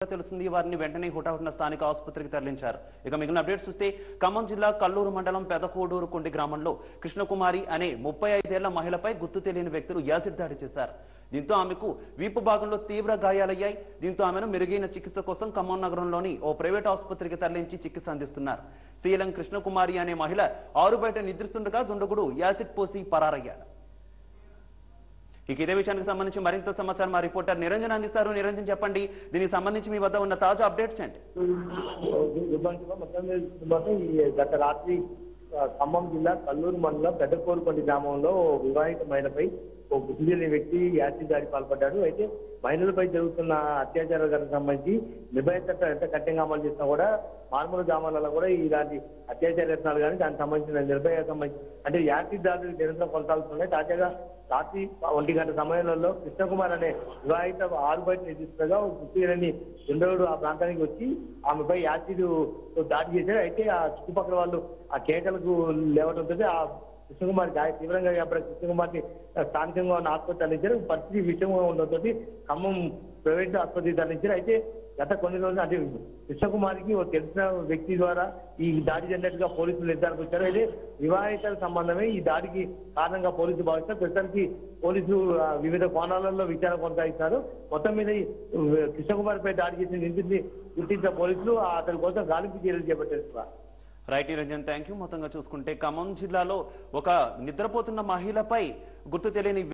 తెలుస్తుంది వారిని వెంటనే హుటాహుటిన స్థానిక ఆసుపత్రికి తరలించారు ఇక మిగిలిన అప్డేట్స్ చూస్తే ఖమ్మం జిల్లా కల్లూరు మండలం పెదకోడూరు కొండి గ్రామంలో కృష్ణకుమారి అనే ముప్పై ఐదేళ్ల మహిళపై గుర్తు తెలియని వ్యక్తులు యాసిడ్ దాడి చేశారు దీంతో ఆమెకు వీపు భాగంలో తీవ్ర గాయాలయ్యాయి దీంతో ఆమెను మెరుగైన చికిత్స కోసం ఖమ్మం నగరంలోని ఓ ప్రైవేట్ ఆసుపత్రికి తరలించి చికిత్స అందిస్తున్నారు శీలం కృష్ణకుమారి అనే మహిళ ఆరు బయట నిద్రిస్తుండగా దుండగుడు యాసిడ్ పోసి పరారయ్యాడు ఇక ఇదే విషయానికి సంబంధించి మరింత సమాచారం మా రిపోర్టర్ నిరంజన్ అందిస్తారు నిరంజన్ చెప్పండి దీనికి సంబంధించి మీ వద్ద ఉన్న తాజా అప్డేట్స్ ఏంటి దుర్భాగ్యంగా మొత్తం మీద చూస్తుంటే ఈ గత రాత్రి ఆ, ఖమ్మం జిల్లా కల్లూరు మండలం పెద్దకోరుపల్లి గ్రామంలో ఓ వివాహిత మహిళపై ఓ గుర్తు తెలియని వ్యక్తి యాసిడ్ దాడి పాల్పడ్డాడు అయితే మహిళలపై జరుగుతున్న అత్యాచారాలకు సంబంధించి నిర్భయ చట్టం ఎంత కఠినంగా అమలు చేసినా కూడా మారుమూల గ్రామాలలో కూడా ఇలాంటి అత్యాచార యత్నాలు కానీ దానికి సంబంధించిన నిర్భయ సంబంధించి అంటే యాసిడ్ దాడులు నిరంతరం కొనసాగుతున్నాయి తాజాగా రాత్రి ఒంటి గంట సమయంలో కృష్ణకుమార్ అనే వివాహిత ఆరు బయట నిర్దిష్టంగా గుర్తులేని చంద్రుడు ఆ ప్రాంతానికి వచ్చి ఆమెపై యాసిడ్ దాడి చేశారు అయితే ఆ చుట్టుపక్కల వాళ్ళు ఆ కేకలకు లేవడంతో ఆ కృష్ణకుమార్ గాయ తీవ్రంగా గాయపడిన కృష్ణకుమార్ని స్థానికంగా ఉన్న ఆసుపత్రి తరలించారు పరిస్థితి విషయంగా ఉండడంతో ఖమ్మం ప్రైవేట్ ఆసుపత్రికి తరలించారు అయితే గత కొన్ని రోజులు అంటే కృష్ణకుమారికి ఓ తెలిసిన వ్యక్తి ద్వారా ఈ దాడి జరిగినట్టుగా పోలీసులు నిర్ధారణకు వచ్చారు అయితే వివాహిత సంబంధమే ఈ దాడికి కారణంగా పోలీసులు భావిస్తారు ప్రస్తుతానికి పోలీసులు ఆ, వివిధ కోణాలలో విచారణ కొనసాగిస్తారు మొత్తం మీద ఈ, ఉ, కృష్ణకుమార్ పై దాడి చేసిన నిందితుడిని గుర్తించిన పోలీసులు ఆ అతని కోసం గాలింపు చర్యలు చేపట్టారు Shiva. Right Niranjan thank you మొత్తంగా చూసుకుంటే ఖమ్మం జిల్లాలో ఒక నిద్రపోతున్న మహిళపై గుర్తు తెలియని